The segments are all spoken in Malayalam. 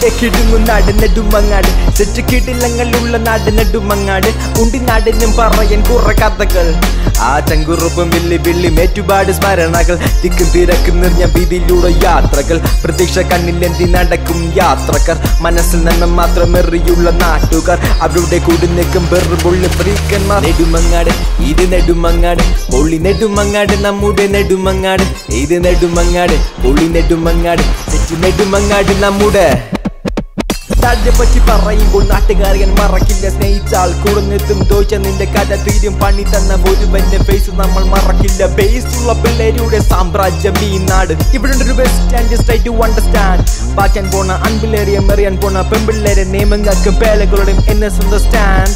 ഇവിടെ കിടുങ്ങും നാട് നെടുമങ്ങാട് സെറ്റ് കിടിലങ്ങളുള്ള നാട് നെടുമങ്ങാട് ഉണ്ടി നാടിനും പറയാൻ കുറെ കഥകൾ ആ ചങ്കുറുപ്പും വില്ലി വില്ലി മേറ്റുപാട് സ്മരണകൾ തിക്കും തിരക്കും നിറഞ്ഞ വീതിയിലൂടെ യാത്രകൾ പ്രതീക്ഷ കണ്ണിലെന്തി നടക്കും യാത്രക്കാർ മനസ്സിൽ നന്മ മാത്രം എറിയുള്ള നാട്ടുകാർ അവരുടെ കൂടി നിൽക്കും വെറുപുള്ളി ഫ്രീക്കന്മാർ നെടുമങ്ങാട് ഇത് നെടുമങ്ങാട് പൊള്ളി നെടുമങ്ങാട് നമ്മുടെ നെടുമങ്ങാട് ഇത് നെടുമങ്ങാട് പൊള്ളി നെടുമങ്ങാട് തെറ്റി നെടുമങ്ങാട് നമ്മുടെ നാടിനെ പറ്റി പറയുമ്പോൾ നാട്ടുകാരൻ മറക്കില്ല സ്നേഹിച്ചാൽ കൂടുന്നെത്തും തോച്ച നിന്റെ കഥ തീരും പണി തന്ന ഒരുവന്റെ ഫേസ് നമ്മൾ മറക്കില്ല ബേസ് ഉള്ള പിള്ളേരുടെ സാമ്രാജ്യം ഈ നാട് ഇവിടെ ഒരു best and just to understand പാറ്റാൻ പോണ അൺപിള്ളേറിയ മെറിയാൻ പോണ പെൺപിള്ളേരെ നിയമങ്ങൾക്കും പേലകളുടെയും എന്നെ സ്വന്തം സ്റ്റാൻഡ്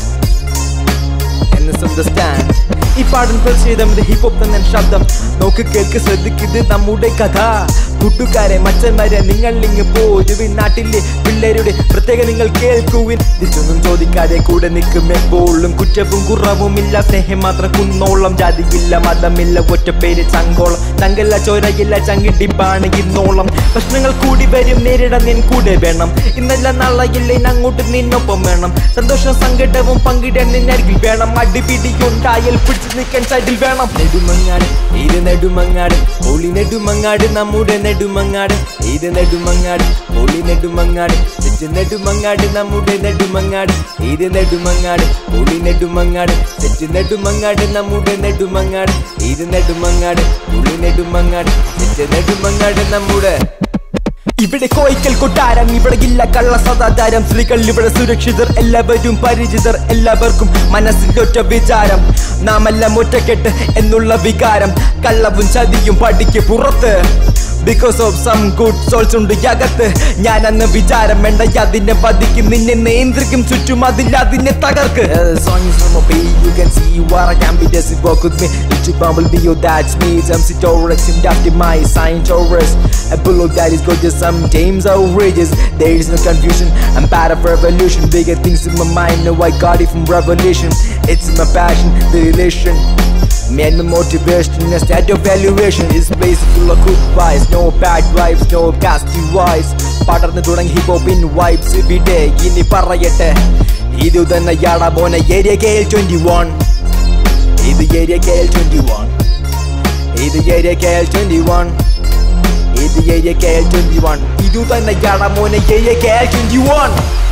എന്നെ സ്വന്തം സ്റ്റാൻഡ് ഈ പാടൻ ചെയ്തവന്റെ ഹിപ്പ് ഹോപ്പ് തന്നെ ശബ്ദം നോക്ക് കേൾക്ക് ശ്രദ്ധിക്കുന്നത് നമ്മുടെ കഥ കൂട്ടുകാരെ മച്ചന്മാരെ നിങ്ങൾ ഇങ്ങ് പോരുവിൻ നാട്ടിലെ പിള്ളേരുടെ പ്രത്യേക നിങ്ങൾ കേൾക്കുവിൻ തിരിച്ചൊന്നും ചോദിക്കാതെ കൂടെ നിൽക്കും എപ്പോഴും കുറ്റവും കുറവുമില്ല സ്നേഹം മാത്രം കുന്നോളം ജാതിയില്ല മതമില്ല ഒറ്റ പേര് ചങ്കോളം ചങ്കല്ല ചോരയില്ല ചങ്കിടിപ്പാണ് ഇന്നോളം പ്രശ്നങ്ങൾ കൂടി വരും നേരിടാൻ നിൻ കൂടെ വേണം ഇന്നല്ല നാളെയില്ല അങ്ങോട്ട് നിന്നൊപ്പം വേണം സന്തോഷം സങ്കടവും പങ്കിടാൻ നിന്നരികിൽ വേണം അടിപിടി ഉണ്ടായാൽ പിടിച്ചു നിൽക്കാൻ സൈഡിൽ വേണം നെടുമങ്ങാട് ഇത് നെടുമങ്ങാട് ഒളി നെടുമങ്ങാട് നമ്മുടെ നെടുമങ്ങാട് ഇത് നെടുമങ്ങാട് ഒളി നെടുമങ്ങാട് തെറ്റ് നെടുമങ്ങാട് നമ്മുടെ നെടുമങ്ങാട് ഇത് നെടുമങ്ങാട് ഒളി നെടുമങ്ങാട് തെറ്റ് നെടുമങ്ങാട് നമ്മുടെ നെടുമങ്ങാട് ഇത് നെടുമങ്ങാട് ഒളി നെടുമങ്ങാട് തെറ്റ് നെടുമങ്ങാട് നമ്മുടെ ഇവിടെ കോയിക്കൽ കൊട്ടാരം ഇവിടെ ഇല്ല കള്ള സദാചാരം സ്ത്രീകൾ ഇവിടെ സുരക്ഷിതർ എല്ലാവരും പരിചിതർ എല്ലാവർക്കും മനസ്സിലൊറ്റ വിചാരം നാം എല്ലാം ഒറ്റക്കെട്ട് എന്നുള്ള വികാരം കള്ളവും ചതിയും പടിക്ക് പുറത്ത് because of some good souls ഉണ്ട് അകത്ത് ഞാൻ അന്ന് വിചാരം വേണ്ട അതിനെ പതിക്കും നിന്നെ നിയന്ത്രിക്കും ചുറ്റും അതിൽ അതിനെ തകർക്ക് You can see what I can be, does it walk with me? Little bumblebee, oh that's me It's MC Taurus, and after my sign Taurus A bullock that is gorgeous, sometimes outrageous There is no confusion, I'm part of revolution Bigger things in my mind, no I got it from revelation It's my passion, the relation Man, my motivation, a state of valuation is place full of good vibes, no bad vibes, no casty vibes പടർന്നു തുടങ്ങി ഹിപ്പ് ഹോപ്പിൻ വൈബ്സ് ഇവിടെ ഇനി പറയട്ടെ ഇത് തന്നെ യാടാ പോന area K L twenty one ഇത് area K L twenty one ഇത് area K L twenty one ഇത് area K L twenty one ഇത് തന്നെ യാടാ മോന area K L twenty one